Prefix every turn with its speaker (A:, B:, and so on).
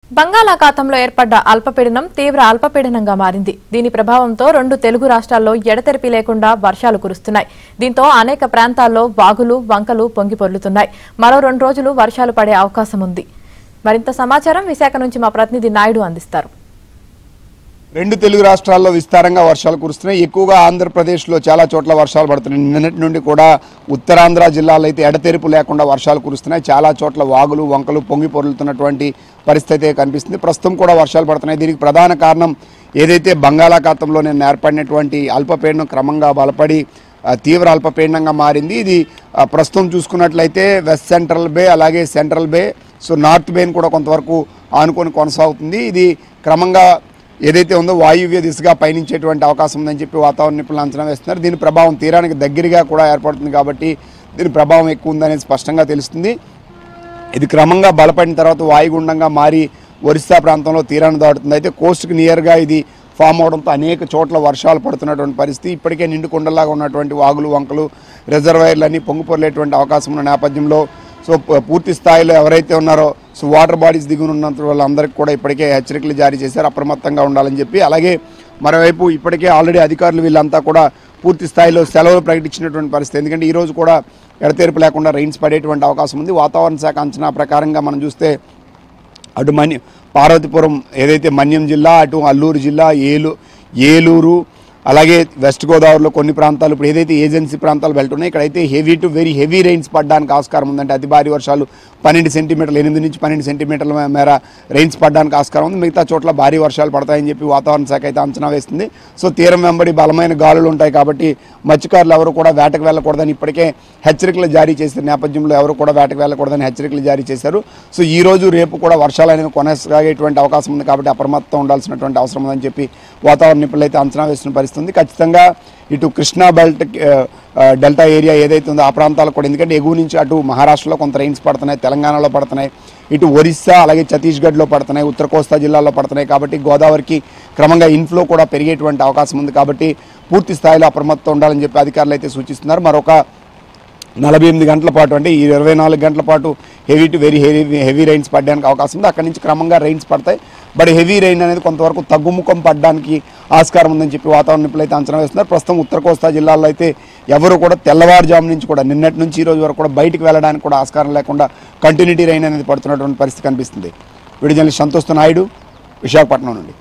A: బంగాళాఖాతంలో ఏర్పడ్డ అల్పపీడనం తీవ్ర అల్పపీడనంగా మారింది దీని ప్రభావంతో రెండు తెలుగు రాష్ట్రాల్లో ఎడతెరిపి లేకుండా వర్షాలు కురుస్తున్నాయి దీంతో అనేక ప్రాంతాల్లో వాగులు వంకలు పొంగి పొర్లుతున్నాయి మరో రెండు రోజులు వర్షాలు పడే అవకాశం ఉంది మరింత సమాచారం విశాఖ నుంచి మా ప్రతినిధి నాయుడు అందిస్తారు
B: రెండు తెలుగు రాష్ట్రాల్లో విస్తారంగా వర్షాలు కురుస్తున్నాయి ఎక్కువగా ఆంధ్రప్రదేశ్లో చాలా చోట్ల వర్షాలు పడుతున్నాయి నిన్నటి నుండి కూడా ఉత్తరాంధ్ర జిల్లాలో అయితే ఎడతెరిపు లేకుండా వర్షాలు కురుస్తున్నాయి చాలా చోట్ల వాగులు వంకలు పొంగి పొరులుతున్నటువంటి పరిస్థితి అయితే కనిపిస్తుంది ప్రస్తుతం కూడా వర్షాలు పడుతున్నాయి దీనికి ప్రధాన కారణం ఏదైతే బంగాళాఖాతంలో నేను ఏర్పడినటువంటి అల్పపీడనం క్రమంగా బలపడి ఆ, తీవ్ర అల్పపీడనంగా మారింది ఇది ఆ, ప్రస్తుతం చూసుకున్నట్లయితే వెస్ట్ సెంట్రల్ బే అలాగే సెంట్రల్ బే సో నార్త్ బేని కూడా కొంతవరకు ఆనుకొని కొనసాగుతుంది ఇది క్రమంగా ఏదైతే ఉందో వాయువ్య దిశగా పయనించేటువంటి అవకాశం ఉందని చెప్పి వాతావరణ నిపుణులు అంచనా వేస్తున్నారు దీని ప్రభావం తీరానికి దగ్గరగా కూడా ఏర్పడుతుంది కాబట్టి దీని ప్రభావం ఎక్కువ ఉందనేది స్పష్టంగా తెలుస్తుంది ఇది క్రమంగా బలపడిన తర్వాత వాయుగుండంగా మారి ఒరిస్సా ప్రాంతంలో తీరాన్ని దాటుతుంది అయితే కోస్ట్కి నియర్గా ఇది ఫామ్ అవడంతో అనేక చోట్ల వర్షాలు పడుతున్నటువంటి పరిస్థితి ఇప్పటికే నిండు కొండలాగా ఉన్నటువంటి వాగులు వంకలు రిజర్వాయర్లు అన్నీ పొంగిపొరలేటువంటి అవకాశం ఉన్న నేపథ్యంలో సో ప- పూర్తి స్థాయిలో ఎవరైతే ఉన్నారో సో వాటర్ బాడీస్ దిగున ఉన్నంత వాళ్ళందరికీ కూడా ఇప్పటికే హెచ్చరికలు జారీ చేశారు అప్రమత్తంగా ఉండాలని చెప్పి అలాగే మరోవైపు ఇప్పటికే ఆల్రెడీ అధికారులు వీళ్ళంతా కూడా పూర్తి స్థాయిలో సెలవులు ప్రకటించినటువంటి పరిస్థితి ఎందుకంటే ఈ రోజు కూడా ఎడతెరిపి లేకుండా రైన్స్ పడేటువంటి అవకాశం ఉంది వాతావరణ శాఖ అంచనా ప్రకారంగా మనం చూస్తే అటు మన్య పార్వతీపురం ఏదైతే మన్యం జిల్లా అటు అల్లూరు జిల్లా ఏలు ఏలూరు అలాగే వెస్ట్ గోదావరిలో కొన్ని ప్రాంతాలు ఇప్పుడు ఏదైతే ఏజెన్సీ ప్రాంతాలు వెళ్తున్నాయి ఇక్కడైతే heavy to very heavy rains పడడానికి ఆస్కారం ఉందంటే అతి భారీ వర్షాలు పన్నెండు సెంటీమీటర్లు ఎనిమిది నుంచి పన్నెండు సెంటీమీటర్ల మే- మేర రైన్స్ పడడానికి ఆస్కారం ఉంది మిగతా చోట్ల భారీ వర్షాలు పడతాయని చెప్పి వాతావరణ శాఖ అయితే అంచనా వేస్తుంది సో తీరం వెంబడి బలమైన గాలులు ఉంటాయి కాబట్టి మత్స్యకారులు ఎవరు కూడా వేటకు వెళ్ళకూడదని ఇప్పటికే హెచ్చరికలు జారీ చేసిన నేపథ్యంలో ఎవరు కూడా వేటకు వెళ్ళకూడదని హెచ్చరికలు జారీ చేశారు సో ఈ రోజు రేపు కూడా వర్షాలు అనేవి కొనసాగేటువంటి అవకాశం ఉంది కాబట్టి అప్రమత్తం ఉండాల్సినటువంటి అవసరం ఉందని చెప్పి వాతావరణ నిపుణులు అయితే అంచనా వేస్తున్న పరిస్థితి ఉంది ఖచ్చితంగా ఇటు కృష్ణా బెల్ట్ ఆ, ఆ, డెల్టా ఏరియా ఏదైతే ఉందో ఆ ప్రాంతాలకు కూడా ఎందుకంటే ఎగువ నుంచి అటు మహారాష్ట్రలో కొంత రైన్స్ పడుతున్నాయి తెలంగాణలో పడుతున్నాయి ఇటు ఒరిస్సా అలాగే ఛత్తీస్గఢ్లో పడుతున్నాయి ఉత్తర కోస్తా జిల్లాలో పడుతున్నాయి కాబట్టి గోదావరికి క్రమంగా ఇన్ఫ్లో కూడా పెరిగేటువంటి అవకాశం ఉంది కాబట్టి పూర్తి స్థాయిలో అప్రమత్తం ఉండాలని చెప్పి అధికారులు అయితే సూచిస్తున్నారు మరొక నలభై ఎనిమిది గంటల పాటు అంటే ఈ ఇరవై నాలుగు గంటల పాటు heavy to very heavy heavy rains పడడానికి అవకాశం ఉంది అక్కడి నుంచి క్రమంగా రైన్స్ పడతాయి బట్ హెవీ రైన్ అనేది కొంతవరకు తగ్గుముఖం పడడానికి ఆస్కారం ఉందని చెప్పి వాతావరణ నిపుణులు అయితే అంచనా వేస్తున్నారు ప్రస్తుతం ఉత్తర కోస్తా జిల్లాలో అయితే ఎవరు కూడా తెల్లవారుజాము నుంచి కూడా నిన్నటి నుంచి ఈ రోజు వరకు కూడా బయటికి వెళ్ళడానికి కూడా ఆస్కారం లేకుండా కంటిన్యూటీ రైన్ అనేది పడుతున్నటువంటి పరిస్థితి కనిపిస్తుంది వీడియో జర్నలిస్ట్ సంతోష్ నాయుడు విశాఖపట్నం నుండి